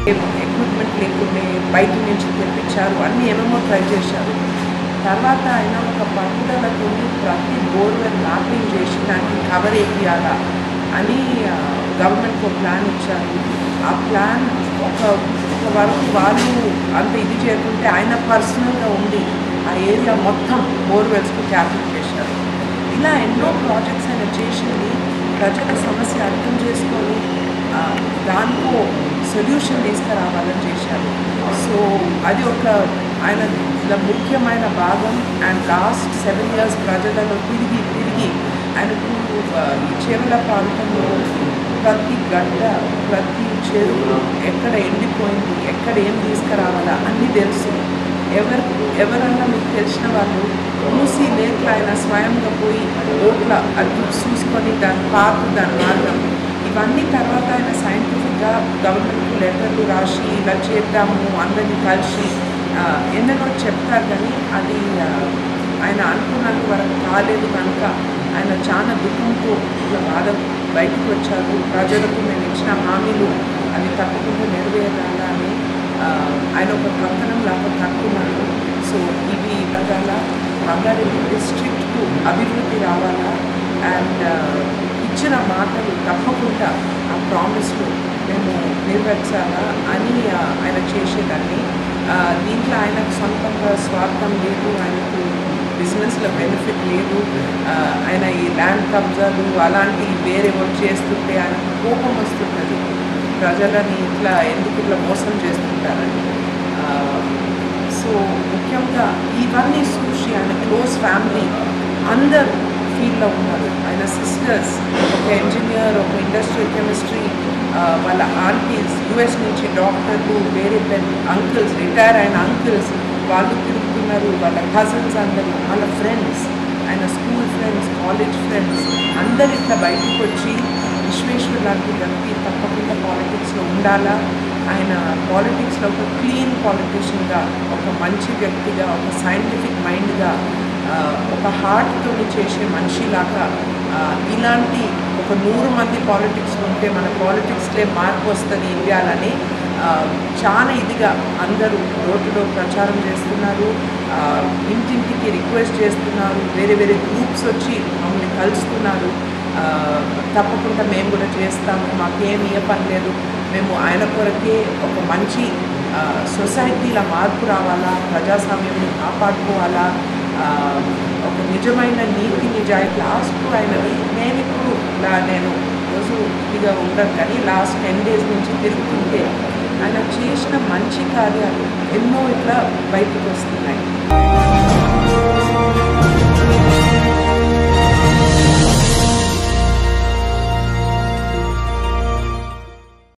equipment లేకుండే బయట నుంచి తెప్పించారు అన్నీ ఏమేమో ట్రై చేశారు తర్వాత ఆయన ఒక పట్టుదలతో ప్రతి బోర్వెల్ మ్యాపింగ్ చేసి దానికి కవర్ వేయాలా అని గవర్నమెంట్ ఒక ప్లాన్ ఇచ్చారు ఆ ప్లాన్ ఒక ఒక వరకు వాళ్ళు అంత ఇది చేయకుంటే ఆయన పర్సనల్గా ఉండి ఆ ఏరియా మొత్తం బోర్వెల్స్కి క్యాపిటల్ చేశారు ఇలా ఎన్నో ప్రాజెక్ట్స్ ఆయన చేసింది ప్రజల సమస్య అర్థం చేసుకొని ఆ, దానికో సొల్యూషన్ తీసుకురావాలని చేశారు సో అది ఒక ఆయన ఇలా ముఖ్యమైన భాగం అండ్ లాస్ట్ సెవెన్ ఇయర్స్ ప్రజలలో తిరిగి తిరిగి ఆయనకు ఆ, ఈ చెరువుల ప్రాంతంలో ప్రతి గడ్డ ప్రతి చెరువు ఎక్కడ ఎండిపోయింది ఎక్కడ ఏం తీసుకురావాలా అన్నీ తెలుసు ఎవరు ఎవరన్నా మీకు తెలిసిన వాళ్ళు మూసి లేట్ల ఆయన స్వయంగా పోయి ఓట్ల అది చూసుకొని దాని పాత దాని మార్గం ఇవన్నీ తర్వాత ఆయన సైంటిఫిక్గా గవర్నమెంట్ లెటర్లు రాసి ఇలా చేద్దాము అందరినీ కలిసి ఆ, ఎన్నెన్నో చెప్తారు కానీ అది ఆ, ఆయన అనుకున్నంత వరకు కాలేదు కనుక ఆయన చాలా దుఃఖంతో ఇట్లా బాధ బయటకు వచ్చారు ప్రజలకు మేము ఇచ్చిన హామీలు అవి తప్పకుండా నెరవేరాలా అని ఆ, ఆయన ఒక కంకణం లాగా కట్టుకున్నారు సో ఇవి రకాల రంగారెడ్డి డిస్ట్రిక్ట్కు అభివృద్ధి రావాలా అండ్ ఇచ్చిన మాటలు తప్పకుండా ఆ ప్రామిస్లు మేము నెరవేర్చాలా అని ఆ, ఆయన చేసేదాన్ని ఆ, దీంట్లో ఆయనకు సొంతంగా స్వార్థం లేదు ఆయనకు బిజినెస్లో బెనిఫిట్ లేదు ఆ, ఆయన ఈ ల్యాండ్ కబ్జాలు అలాంటి వేరే వర్క్ చేస్తుంటే ఆయనకు కోపం వస్తున్నది ప్రజలని ఇట్లా ఎందుకు ఇట్లా మోసం చేస్తుంటారని ఆ, సో ముఖ్యంగా ఇవన్నీ చూసి ఆయన క్లోజ్ ఫ్యామిలీ అందరూ ఫీల్డ్లో ఉన్నారు ఆయన సిస్టర్స్ ఒక ఇంజనీర్ ఒక ఇండస్ట్రియల్ కెమిస్ట్రీ వాళ్ళ ఆంటీస్ యుఎస్ నుంచి డాక్టర్లు వేరే పెద్ద అంకుల్స్ రిటైర్ అయిన అంకుల్స్ వాళ్ళు తిరుగుతున్నారు వాళ్ళ కజిన్స్ అందరూ వాళ్ళ ఫ్రెండ్స్ ఆయన స్కూల్ ఫ్రెండ్స్ కాలేజ్ ఫ్రెండ్స్ అందరు ఇట్లా బయటకు వచ్చి విశ్వేశ్వర్ లాంటి వ్యక్తి తప్పకుండా పాలిటిక్స్లో ఉండాలా ఆయన పాలిటిక్స్లో ఒక క్లీన్ పాలిటిషియన్గా ఒక మంచి వ్యక్తిగా ఒక సైంటిఫిక్ మైండ్గా ఒక హార్ట్తో చేసే మనిషిలాగా ఆ, ఇలాంటి ఒక నూరు మంది పాలిటిక్స్ ఉంటే మన పాలిటిక్స్లే మార్పు వస్తుంది ఇండియాలని ఆ, చాలా ఇదిగా అందరూ రోడ్డులో ప్రచారం చేస్తున్నారు ఆ, ఇంటింటికి రిక్వెస్ట్ చేస్తున్నారు వేరే వేరే గ్రూప్స్ వచ్చి మమ్మల్ని కలుస్తున్నారు ఆ, తప్పకుండా మేము కూడా చేస్తాము మాకేం ఏ పని లేదు మేము ఆయన కొరకే ఒక మంచి ఆ, సొసైటీలో మార్పు రావాలా ప్రజాస్వామ్యం కాపాడుకోవాలా ఆ, ఒక నిజమైన నీతి నిజాయితీ లాస్ట్ ఆయనది నేను ఇప్పుడు ఇలా నేను రోజు ఇదిగా ఉండను కానీ లాస్ట్ టెన్ డేస్ నుంచి తిరుగుతుంటే ఆయన చేసిన మంచి కార్యాలు ఎన్నో ఇట్లా బయటకు వస్తున్నాయి